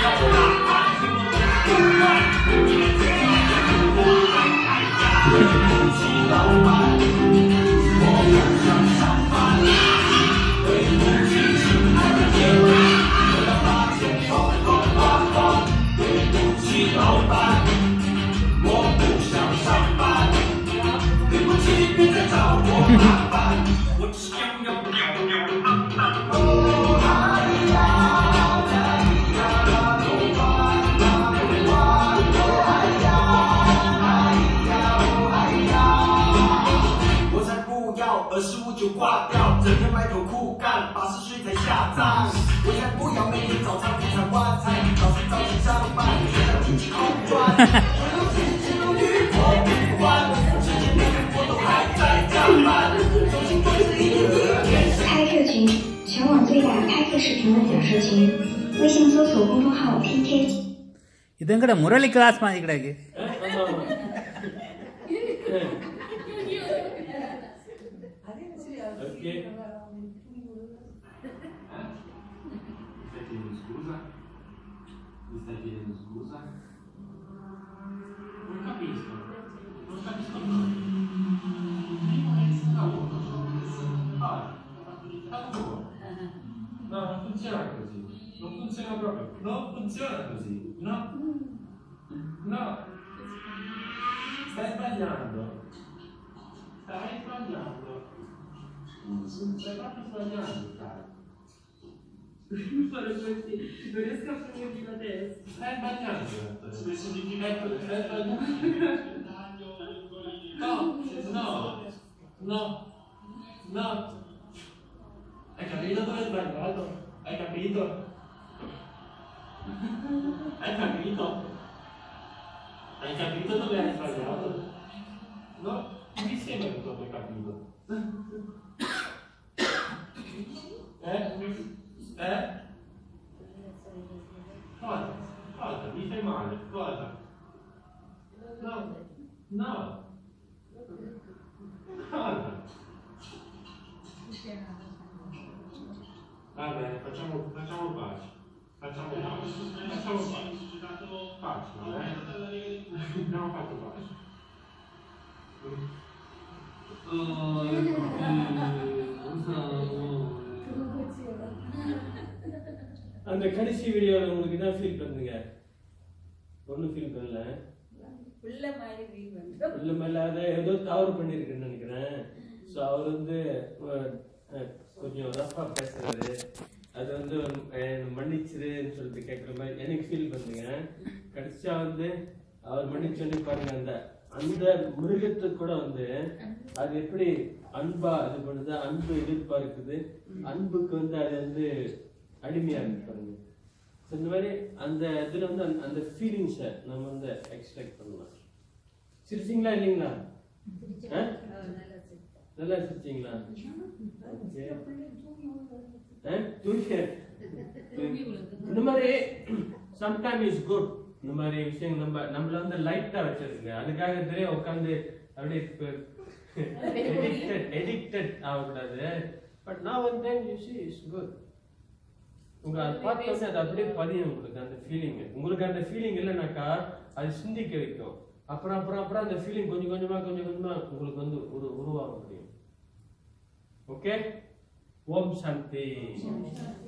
我才不要每天早餐、午餐、晚餐，早上早起上班，学到自己空转。我有自己的欲望，不管世界每个我都还在加班，重新做自己的人生。
开特群，全网最大开特视频分享社群，微信搜索公众号 PK。
ಇದೆಂಗಡ ಮುರಳಿ ಕ್ಲಾಸ್ ಮಾಡಿ ಕಡೆಗೆ
ஆமா ஆமா okay
Mi stai chiedendo scusa? Mi stai chiedendo scusa? Non capisco. Non capisco cosa. Ah, lavoro. No, non funziona così. Non funziona proprio. Non funziona così. No. No. Stai sbagliando. Stai sbagliando. Stai proprio sbagliando, stai.
fare così, non riesco a prendermi la testa.
Stai sbagliando. Specificamente stai sbagliando. No, no, no, no. Hai capito dove hai sbagliato? Hai capito? Hai capito? Hai capito dove hai sbagliato? No, mi sembra che tu abbia capito. Eh? Eh? Cosa? Cosa? Mi fai male? Cosa? No. No. Cosa? Va bene, facciamo, facciamo pace. Facciamo pace. Facciamo pace. Pace, va bene? Abbiamo fatto pace. Oh,
அந்த கடைசி வீடியோவில் உங்களுக்கு என்ன feel பண்ணுங்க ஒன்றும் feel பண்ணல
உள்ள மாதிரி feel பண்றோம்.
உள்ள மேல அதை ஏதோ தவறு பண்ணியிருக்குன்னு நினைக்கிறேன் ஸோ அவர் வந்து அஹ், அஹ், கொஞ்சம் ரஃபாக பேசுறாரு அது வந்து அஹ், மன்னிச்சிருன்னு சொல்லிட்டு கேட்குற மாதிரி எனக்கு ஃபீல் பண்ணுங்க கடைசியா வந்து அவர் மன்னிச்சோன்னே பாருங்க அந்த அந்த மிருகத்துக்கு கூட வந்து அது எப்படி அன்பா இது பண்ணுது அன்பு எதிர்பார்க்குது அன்புக்கு வந்து அது வந்து அடிமையா இருக்கு பாருங்க So, இந்த மாதிரி அந்த இதுல வந்து அந்த- அந்த ஃபீலிங்ஸை நம்ம வந்து எக்ஸ்ட்ராக்ட் பண்ணலாம் சிரிச்சிங்களா இல்லைங்களா ஆ? நல்லா சிரிச்சிங்களா Okay. ஆ? தூங்கி இந்த மாதிரி சம்டைம் இஸ் குட் இந்த மாதிரி விஷயம் நம்ம நம்மள வந்து லைட்டா வச்சிருக்குங்க அதுக்காக தெரிய உட்காந்து அப்படியே எடிக்டட் எடிக்டட் ஆகக்கூடாது பட் நான் one time you see is good உங்க அதை பார்த்தோன்னே அது அப்படியே பதியும் உங்களுக்கு அந்த ஃபீலிங் உங்களுக்கு அந்த ஃபீலிங் இல்லைனாக்கா அது சிந்திக்க வைக்கும் அப்புறம் அப்புறம் அப்புறம் அந்த ஃபீலிங் கொஞ்சம் கொஞ்சமா கொஞ்சம் கொஞ்சமா உங்களுக்கு வந்து ஒரு உருவாக முடியும் ஓகே ஓம் சாந்தி